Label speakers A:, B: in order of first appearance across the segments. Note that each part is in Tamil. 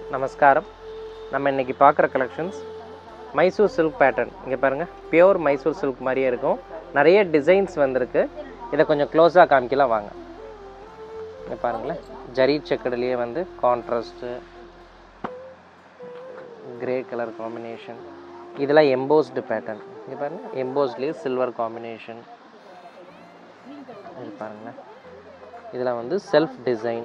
A: நமஸ்காரம் நம்ம இன்றைக்கி பார்க்குற கலெக்ஷன்ஸ் மைசூர் சில்க் பேட்டர்ன் இங்கே பாருங்கள் பியோர் மைசூர் சில்க் மாதிரியே இருக்கும் நிறைய டிசைன்ஸ் வந்திருக்கு இதை கொஞ்சம் க்ளோஸாக காமிக்கலாம் வாங்க இங்கே பாருங்களேன் ஜரி செக்கடுலேயே வந்து கான்ட்ராஸ்ட்டு கிரே கலர் காம்பினேஷன் இதெல்லாம் எம்போஸ்டு பேட்டர்ன் இங்கே பாருங்கள் எம்போஸ்ட்லேயே சில்வர் காம்பினேஷன் இது பாருங்களேன் இதெல்லாம் வந்து self design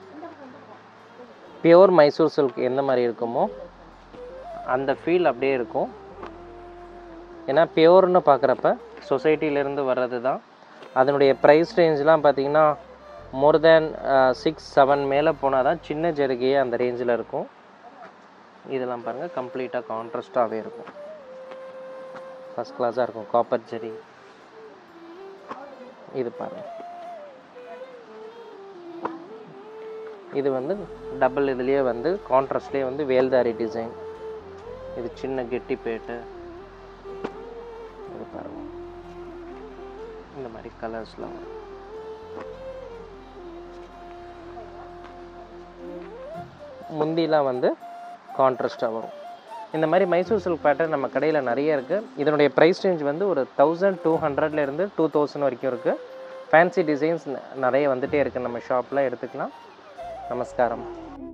A: pure Mysore silk எந்த மாதிரி இருக்குமோ அந்த ஃபீல் அப்படியே இருக்கும் ஏன்னா பியோர்னு பார்க்குறப்ப சொசைட்டிலேருந்து வர்றது தான் அதனுடைய ப்ரைஸ் ரேஞ்செலாம் பார்த்தீங்கன்னா மோர் தேன் சிக்ஸ் செவன் மேலே போனால் தான் சின்ன ஜருகையே அந்த ரேஞ்சில் இருக்கும் இதெல்லாம் பாருங்கள் கம்ப்ளீட்டாக கான்ட்ராஸ்டாகவே இருக்கும் ஃபஸ்ட் கிளாஸாக இருக்கும் காப்பர் ஜெரி இது பாருங்கள் இது வந்து டபுள் இதுலேயே வந்து கான்ட்ராஸ்ட்லேயே வந்து வேல்தாரி டிசைன் இது சின்ன கெட்டி பேட்டு இது பாருங்க இந்த மாதிரி கலர்ஸ்லாம் வரும் முந்திலாம் வந்து கான்ட்ராஸ்டாக வரும் இந்த மாதிரி மைசூர் சில்க் பேட்டர்ன் நம்ம கடையில் நிறைய இருக்குது இதனுடைய ப்ரைஸ் ரேஞ்ச் வந்து ஒரு தௌசண்ட் டூ ஹண்ட்ரட்லேருந்து டூ தௌசண்ட் வரைக்கும் இருக்குது ஃபேன்சி டிசைன்ஸ் நிறைய வந்துகிட்டே இருக்குது நம்ம ஷாப்பில் எடுத்துக்கலாம் நமஸ்காரம்